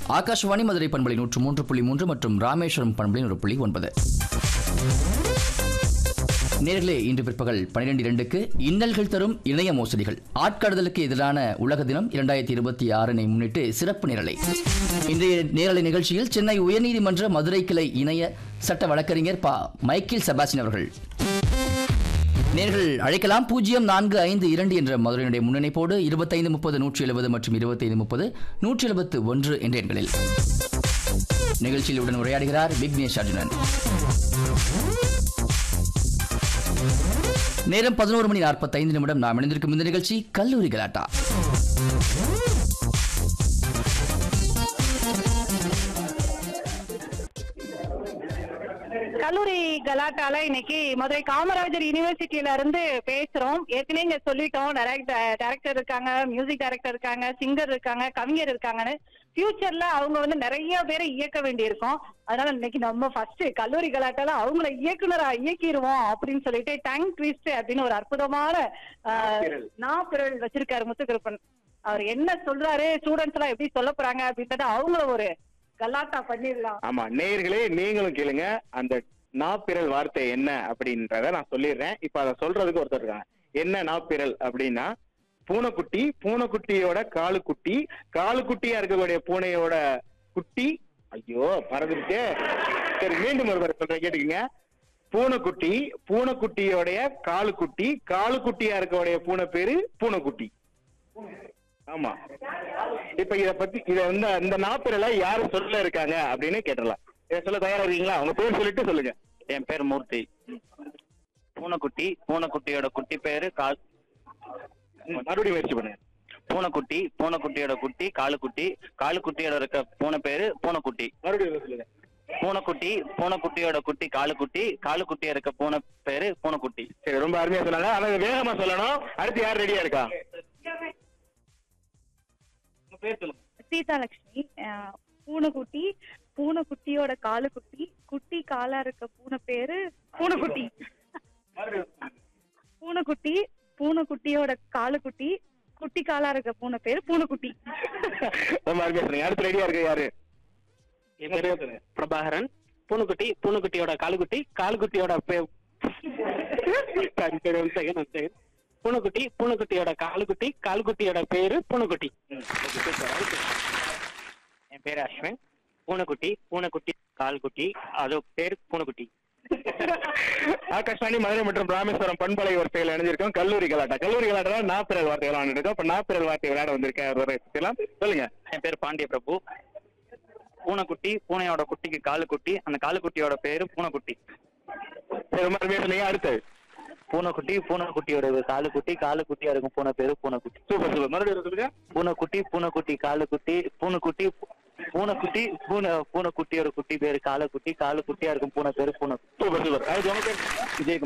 ஆகாஷவாணி மதுரை பண்பலை நூற்று மூன்று புள்ளி மூன்று மற்றும் ராமேஸ்வரம் பண்பலை நூறு புள்ளி ஒன்பது நேர்களே இன்று பிற்பகல் பனிரெண்டு இரண்டுக்கு இன்னல்கள் தரும் இணைய மோசடிகள் ஆட்கடத்தலுக்கு எதிரான உலக தினம் இரண்டாயிரத்தி இருபத்தி ஆறினை முன்னிட்டு சிறப்பு நிரலை இன்றைய நேரலை நிகழ்ச்சியில் சென்னை உயர்நீதிமன்ற மதுரை கிளை இணைய சட்ட வழக்கறிஞர் பா மைக்கேல் செபாஸ்டின் அவர்கள் நேர்கள் அழைக்கலாம் பூஜ்ஜியம் நான்கு ஐந்து இரண்டு என்ற மதுரையினுடைய முன்னிணைப்போடு இருபத்தைந்து முப்பது நூற்றி எழுபது மற்றும் இருபத்தைந்து முப்பது நூற்றி எழுபத்து ஒன்று என்ற எண்களில் நிகழ்ச்சியில் உடன் உரையாடுகிறார் விக்னேஷ் அர்ஜுனன் நேரம் பதினோரு மணி நாற்பத்தைந்து நிமிடம் நாம் இணைந்திருக்கும் இந்த நிகழ்ச்சி கல்லூரி கலாட்டா கல்லூரி கலாட்டால இன்னைக்கு மதுரை காமராஜர் யூனிவர்சிட்டியில இருந்து பேசுறோம் ஏற்கனவே இங்க சொல்லிட்டோம் டைரக்டர் இருக்காங்க மியூசிக் டைரக்டர் இருக்காங்க சிங்கர் இருக்காங்க கவிஞர் இருக்காங்கன்னு ஃபியூச்சர்ல அவங்க வந்து நிறைய பேரை இயக்க வேண்டியிருக்கும் அதனால இன்னைக்கு நம்ம ஃபர்ஸ்ட் கல்லூரி கலாட்டால அவங்கள இயக்குனரா இயக்கிடுவோம் அப்படின்னு சொல்லிட்டு டங் ட்விஸ்ட் அப்படின்னு ஒரு அற்புதமான நாப்பிரல் வச்சிருக்காரு முத்துக்கருப்பன் அவர் என்ன சொல்றாரு ஸ்டூடெண்ட்ஸ் எல்லாம் எப்படி சொல்ல போறாங்க அப்படின்றத அவங்கள ஒரு கலாட்டா பண்ணிடலாம் ஆமா நேயர்களே நீங்களும் கேளுங்க அந்த நாப்பிரல் வார்த்தை என்ன அப்படின்றத நான் சொல்லிடுறேன் இப்ப அதை சொல்றதுக்கு ஒருத்தர் இருக்காங்க என்ன நாப்பிரல் அப்படின்னா பூனைக்குட்டி பூனைக்குட்டியோட காலுக்குட்டி காலுக்குட்டியா இருக்கக்கூடிய பூனையோட குட்டி ஐயோ மறந்துருச்சே சரி மீண்டும் ஒருவர் சொல்றேன் கேட்டுக்கங்க பூனைக்குட்டி பூனைக்குட்டியோடைய காலுக்குட்டி காலுக்குட்டியா இருக்கக்கூடிய பூனை பேரு பூனைக்குட்டி ஆமா இப்ப இத பத்தி இத வந்து இந்த நாப்பிரலை யாரு சொல்ல இருக்காங்க அப்படின்னு கேட்டலாம் இத சொல்ல தயாரா இருக்கீங்களா உங்க பேர் சொல்லிட்டு சொல்லுங்க என் பேர் மூர்த்தி பூனைக்குட்டி பூனைக்குட்டியோட குட்டி பேரு கால் மறுபடியும் முயற்சி பண்ணுங்க பூனைக்குட்டி பூனைக்குட்டியோட குட்டி காலுக்குட்டி காலுக்குட்டியோட இருக்க பூனை பேரு பூனைக்குட்டி மறுபடியும் சொல்லுங்க பூனைக்குட்டி பூனைக்குட்டியோட குட்டி காலுக்குட்டி காலுக்குட்டியா இருக்க பூனை பேரு பூனைக்குட்டி சரி ரொம்ப அருமையா சொன்னாங்க ஆனா இதை வேகமா சொல்லணும் அடுத்து யார் ரெடியா இருக்கா உங்க பேர் சொல்லுங்க சீதாலட்சுமி அஹ், பூனைக்குட்டி பூனைக்குட்டியோட காலுக்குட்டி குட்டி காலா இருக்க பூனை பேரு பூனைக்குட்டி பூனைக்குட்டி பூனைக்குட்டியோட காலுக்குட்டி குட்டி காலா இருக்க பூனை பேரு பூனைக்குட்டி ரொம்ப அருமையா சொன்னீங்க அடுத்து ரெடியா இருக்க யாரு என் பேரு பிரபாகரன் பூனைக்குட்டி பூனைக்குட்டியோட காலுக்குட்டி காலுக்குட்டியோட பே- சரி சரி ஒன் செகண்ட் ஒன் செகண்ட் பூனைக்குட்டி பூனைக்குட்டியோட காலுக்குட்டி காலுக்குட்டியோட பேரு பூனைக்குட்டி என் பேரு அஸ்வின் பூனைக்குட்டி பூனைக்குட்டி கால்குட்டி அது பேரு பூனைக்குட்டி ஆகாஷ்வாணி மதுரை மற்றும் ராமேஸ்வரம் பண்பலை வரிசையில் இணைஞ்சிருக்கோம் கல்லூரி கலாட்டா கல்லூரி கலாட்டா நாப்பிரல் வார்த்தை விளையாண்டு இருக்கோம் இப்ப நாப்பிரல் வார்த்தை விளையாட வந்திருக்கேன் அவரை பத்திலாம் சொல்லுங்க என் பேரு பாண்டிய பிரபு பூனைக்குட்டி பூனையோட குட்டிக்கு காலுக்குட்டி அந்த காலுக்குட்டியோட பேரு பூனைக்குட்டி சரி, ரொம்ப அருமையா சொன்னீங்க அடுத்து பூனைக்குட்டி பூனைக்குட்டியோட காலுக்குட்டி காலுக்குட்டியா இருக்கும் பூனை பேரு பூனைக்குட்டி சூப்பர் சூப்பர் மறுபடியும் சொல்லுங்க பூனைக்குட்டி பூனைக்குட்டி காலுக்குட்டி பூனைக்குட்டி பூனைக்குட்டி பூனை பூனைக்குட்டியோட குட்டி பேரு காலுக்குட்டி காலுக்குட்டியா இருக்கும் பூனை பேரு பூனை சூப்பர் சூப்பர் அடுத்து உங்க பேர் விஜய்